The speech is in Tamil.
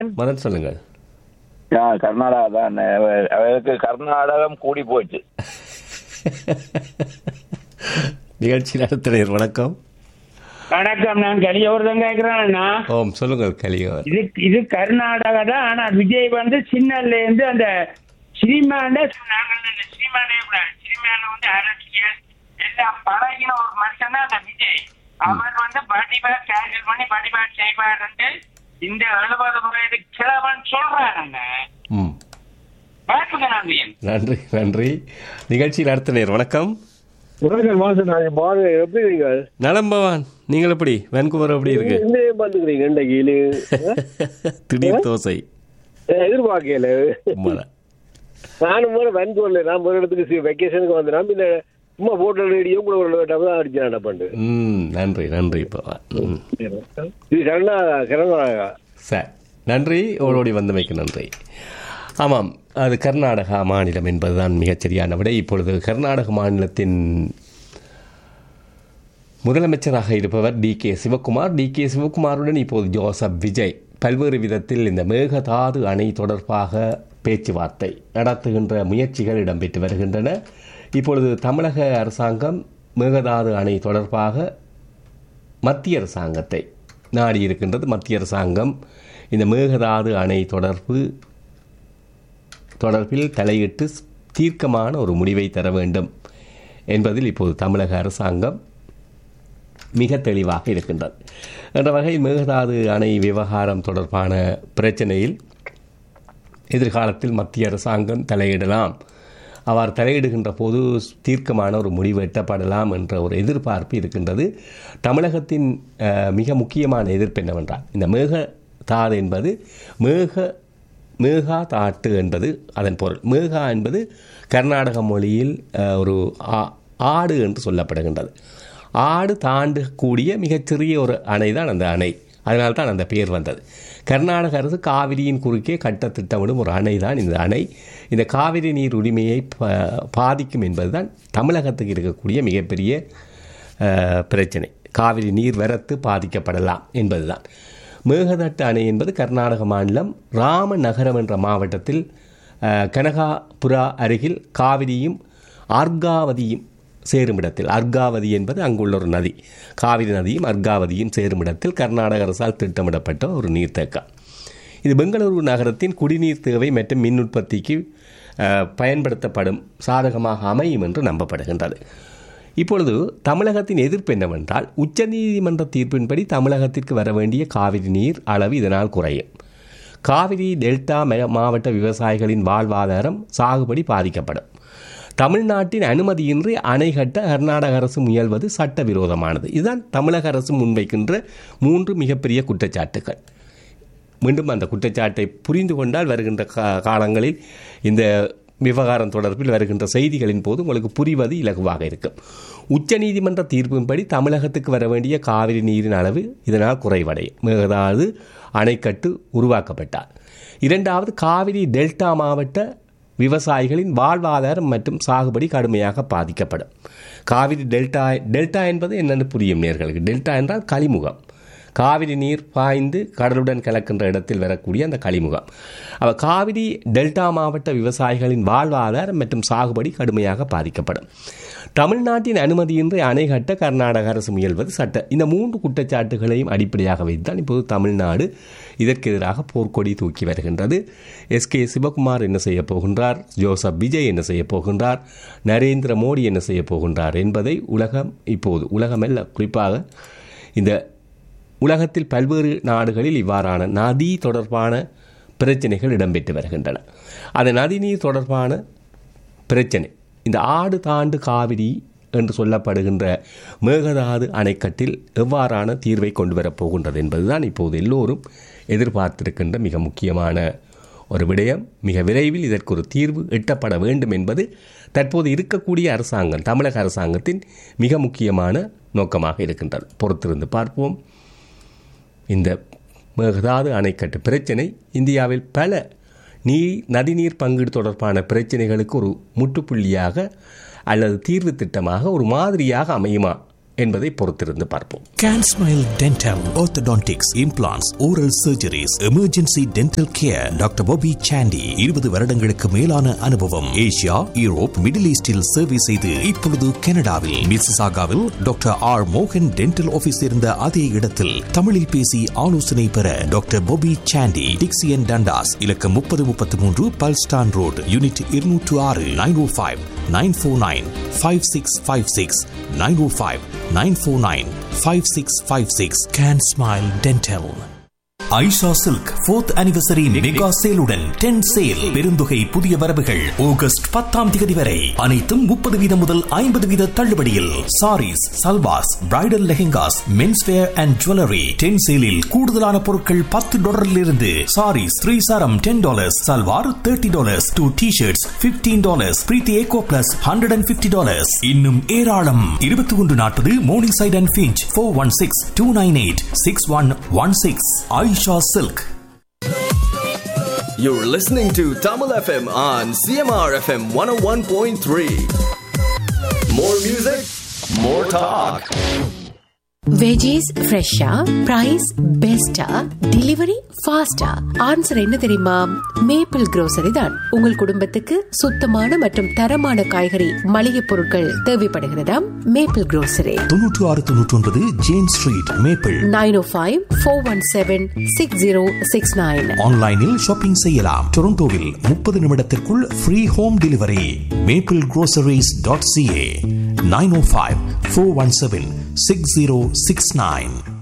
மதன் சொல்லுங்கள் ஆ, கர்நாடகா தான் அவ- அவருக்கு கர்நாடகம் கூடி போச்சு நிகழ்ச்சி நடத்தினர் வணக்கம் வணக்கம் நான் கலியோர்தான் கேக்குறேன்னா ஓம் சொல்லுங்கள் கலியவர் இது இது கர்நாடகா தான் ஆனா விஜய் வந்து சின்னல இருந்து அந்த சினிமாண்ட நாங்கள் இந்த சினிமாலே சினிமால வந்து அரசியல் எல்லாம் பழகின ஒரு மனுஷன் தான் அந்த விஜய் அவர் வந்து வடிவா கேன்சல் பண்ணி வடிவா செய்வார் இந்த எழுபது வயது கிழவன் சொல்றாங்க ம் பாத்துங்க நன்றி நன்றி நன்றி நிகழ்ச்சி நடத்தினர் வணக்கம் வணக்கம் மாசம் நான் பாரு எப்படி இருக்கீங்க நலம் பவான் நீங்கள் எப்படி வேன்குவர் எப்படி இருக்கு இந்த பார்த்துக்கிறீங்க இன்றைக்கு இது, திடீர் தோசை அஹ், எதிர்பார்க்கல உண்மைதான். நானும் போல வன்கூர்ல நான் ஒரு இடத்துக்கு வெக்கேஷனுக்கு வந்தேன் பின்ன சும்மா போட்டோ ரேடியோ கூட ஒரு டப்பு தான் அடிச்சு நடப்பண்டு ம் நன்றி நன்றி பவான் ம் இது கர்நாடகா கர்நாடகா சார் நன்றி ஓடோடி வந்தமைக்கு நன்றி ஆமாம் அது கர்நாடகா மாநிலம் என்பதுதான் மிகச்சரியான விடை இப்பொழுது கர்நாடக மாநிலத்தின் முதலமைச்சராக இருப்பவர் D K Shivakumar D K சிவகுமாருடன் இப்போது ஜோசப் விஜய் பல்வேறு விதத்தில் இந்த மேகதாது அணை தொடர்பாக பேச்சுவார்த்தை நடத்துகின்ற முயற்சிகள் இடம்பெற்று வருகின்றன இப்பொழுது தமிழக அரசாங்கம் மேகதாது அணை தொடர்பாக மத்திய அரசாங்கத்தை நாடி இருக்கின்றது மத்திய அரசாங்கம் இந்த மேகதாது அணை தொடர்பு தொடர்பில் தலையிட்டு தீர்க்கமான ஒரு முடிவை தர வேண்டும் என்பதில் இப்போது தமிழக அரசாங்கம் மிக தெளிவாக இருக்கின்றது என்ற வகையில் மேகதாது அணை விவகாரம் தொடர்பான பிரச்சனையில் எதிர்காலத்தில் மத்திய அரசாங்கம் தலையிடலாம் அவர் தலையிடுகின்ற போது தீர்க்கமான ஒரு முடிவு எட்டப்படலாம் என்ற ஒரு எதிர்பார்ப்பு இருக்கின்றது தமிழகத்தின் அஹ், மிக முக்கியமான எதிர்ப்பு என்னவென்றால் இந்த மேகதாது என்பது மேக மேகா தாட்டு என்பது அதன் பொருள் மேகா என்பது கர்நாடக மொழியில் அஹ், ஒரு ஆ- ஆடு என்று சொல்லப்படுகின்றது ஆடு தாண்டக்கூடிய மிகச்சிறிய ஒரு அணை தான் அந்த அணை அதனால்தான் அந்த பெயர் வந்தது கர்நாடக அரசு காவிரியின் குறுக்கே கட்ட திட்டமிடும் ஒரு அணை தான் இந்த அணை இந்த காவிரி நீர் உரிமையை ப- பாதிக்கும் என்பதுதான் தமிழகத்துக்கு இருக்கக்கூடிய மிகப்பெரிய அஹ், பிரச்சனை காவிரி நீர் வரத்து பாதிக்கப்படலாம் என்பதுதான் மேகதட்டு அணை என்பது கர்நாடக மாநிலம் ராமநகரம் என்ற மாவட்டத்தில் அஹ், கனகாபுரா அருகில் காவிரியும் அர்காவதியும் சேருமிடத்தில் அர்காவதி என்பது அங்குள்ள ஒரு நதி காவிரி நதியும் அர்காவதியும் சேருமிடத்தில் கர்நாடக அரசால் திட்டமிடப்பட்ட ஒரு நீர்த்தேக்கம் இது பெங்களூரு நகரத்தின் குடிநீர் தேவை மற்றும் மின் உற்பத்திக்கு அஹ், பயன்படுத்தப்படும் சாதகமாக அமையும் என்று நம்பப்படுகின்றது இப்பொழுது தமிழகத்தின் எதிர்ப்பு என்னவென்றால் உச்சநீதிமன்ற தீர்ப்பின்படி தமிழகத்திற்கு வர வேண்டிய காவிரி நீர் அளவு இதனால் குறையும் காவிரி டெல்டா மே- மாவட்ட விவசாயிகளின் வாழ்வாதாரம் சாகுபடி பாதிக்கப்படும் தமிழ்நாட்டின் அனுமதியின்றி அணை கட்ட கர்நாடக அரசு முயல்வது சட்டவிரோதமானது இதுதான் தமிழக அரசு முன்வைக்கின்ற மூன்று மிகப்பெரிய குற்றச்சாட்டுகள் மீண்டும் அந்த குற்றச்சாட்டை புரிந்து கொண்டால் வருகின்ற கா- காலங்களில் இந்த விவகாரம் தொடர்பில் வருகின்ற செய்திகளின் போது உங்களுக்கு புரிவது இலகுவாக இருக்கும் உச்சநீதிமன்ற தீர்ப்பின்படி தமிழகத்துக்கு வர வேண்டிய காவிரி நீரின் அளவு இதனால் குறைவடையும் மேகதாது அணைக்கட்டு உருவாக்கப்பட்டார் இரண்டாவது காவிரி டெல்டா மாவட்ட விவசாயிகளின் வாழ்வாதாரம் மற்றும் சாகுபடி கடுமையாக பாதிக்கப்படும் காவிரி டெல்டா டெல்டா என்பது என்னென்னு புரியும் நேர்களுக்கு டெல்டா என்றால் கலிமுகம் காவிரி நீர் பாய்ந்து கடலுடன் கலக்கின்ற இடத்தில் வரக்கூடிய அந்த கலிமுகம் அவ காவிரி டெல்டா மாவட்ட விவசாயிகளின் வாழ்வாதாரம் மற்றும் சாகுபடி கடுமையாக பாதிக்கப்படும் தமிழ்நாட்டின் அனுமதியின்றி அணை கட்ட கர்நாடக அரசு முயல்வது சட்ட இந்த மூன்று குற்றச்சாட்டுகளையும் அடிப்படையாக வைத்துதான் இப்போது தமிழ்நாடு இதற்கு எதிராக போர்க்கொடி தூக்கி வருகின்றது எஸ் கே சிவகுமார் என்ன செய்ய போகின்றார் ஜோசப் விஜய் என்ன செய்ய போகின்றார் நரேந்திர மோடி என்ன செய்ய போகின்றார் என்பதை உலகம் இப்போது உலகமல்ல குறிப்பாக இந்த உலகத்தில் பல்வேறு நாடுகளில் இவ்வாறான நதி தொடர்பான பிரச்சனைகள் இடம்பெற்று வருகின்றன அந்த நதிநீர் தொடர்பான பிரச்சனை இந்த ஆடு தாண்டு காவிரி என்று சொல்லப்படுகின்ற மேகதாது அணைக்கட்டில் எவ்வாறான தீர்வை கொண்டு வரப் போகின்றது என்பதுதான் இப்போது எல்லோரும் எதிர்பார்த்திருக்கின்ற மிக முக்கியமான ஒரு விடயம் மிக விரைவில் இதற்கு ஒரு தீர்வு எட்டப்பட வேண்டும் என்பது தற்போது இருக்கக்கூடிய அரசாங்கம் தமிழக அரசாங்கத்தின் மிக முக்கியமான நோக்கமாக இருக்கின்றது பொறுத்திருந்து பார்ப்போம் இந்த மேகதாது அணைக்கட்டு பிரச்சனை இந்தியாவில் பல நீர் நதிநீர் பங்கீடு தொடர்பான பிரச்சனைகளுக்கு ஒரு முற்றுப்புள்ளியாக அல்லது தீர்வு திட்டமாக ஒரு மாதிரியாக அமையுமா என்பதை பொறுத்திருந்து பார்ப்போம் Can Smile Dental, Orthodontics, Implants, Oral Surgeries, Emergency Dental Care, doctor Bobby சாண்டி இருபது வருடங்களுக்கு மேலான அனுபவம் ஏசியா யூரோப் மிடில் ஈஸ்டில் சேவை செய்து இப்பொழுது கனடாவில் மிசிசாகாவில் டாக்டர் ஆர் மோகன் டென்டல் ஆபீஸ் இருந்த அதே இடத்தில் தமிழில் பேசி ஆலோசனை பெற டாக்டர் Bobby சாண்டி டிக்சியன் டண்டாஸ் இலக்கம் முப்பது முப்பத்தி மூன்று பல்ஸ்டான் ரோடு யூனிட் இருநூற்று ஆறு nine O five nine four nine five six five six nine O five nine four nine five six five six can smile dental Aisha silk fourth anniversary mega சேலுடன் டென் சேல் பெருந்தொகை புதிய வரவுகள் ஆகஸ்ட் பத்தாம் தேதி வரை அனைத்தும் முப்பது வீதம் முதல் ஐம்பது வீத தள்ளுபடியில் saris salwars bridal lehengas men's wear and jewellery ten சேலில் கூடுதலான பொருட்கள் பத்து டாலரில் இருந்து சாரீஸ் த்ரீ சாரம் ten dollars salwar thirty dollars two T shirts fifteen dollars Preethi eco plus hundred and fifty dollars இன்னும் ஏராளம் இருபத்தி ஒன்று நாற்பது Morningside and Finch four one six two nine eight six one one six Aisha silk You're listening to Tamil FM on CMR FM 101.3. More music, more talk. Veggies ஃப்ரெஷ்ஷா பிரைஸ் பெஸ்டா டெலிவரி ஃபாஸ்டா ஆன்சர் என்ன தெரியுமா மேப்பிள் grocery தான் உங்கள் குடும்பத்துக்கு சுத்தமான மற்றும் தரமான காய்கறி மளிகை பொருட்கள் தேவைப்படுகிறதா மேப்பிள் grocery தொன்னூற்று ஆறு தொன்னூற்றி ஒன்பது James Street maple nine O five four one seven six zero six nine ஆன்லைனில் ஷாப்பிங் செய்யலாம் டொரண்டோவில் முப்பது நிமிடத்திற்குள் free home delivery maple groceries.ca dot CA nine O five four one seven six zero six nine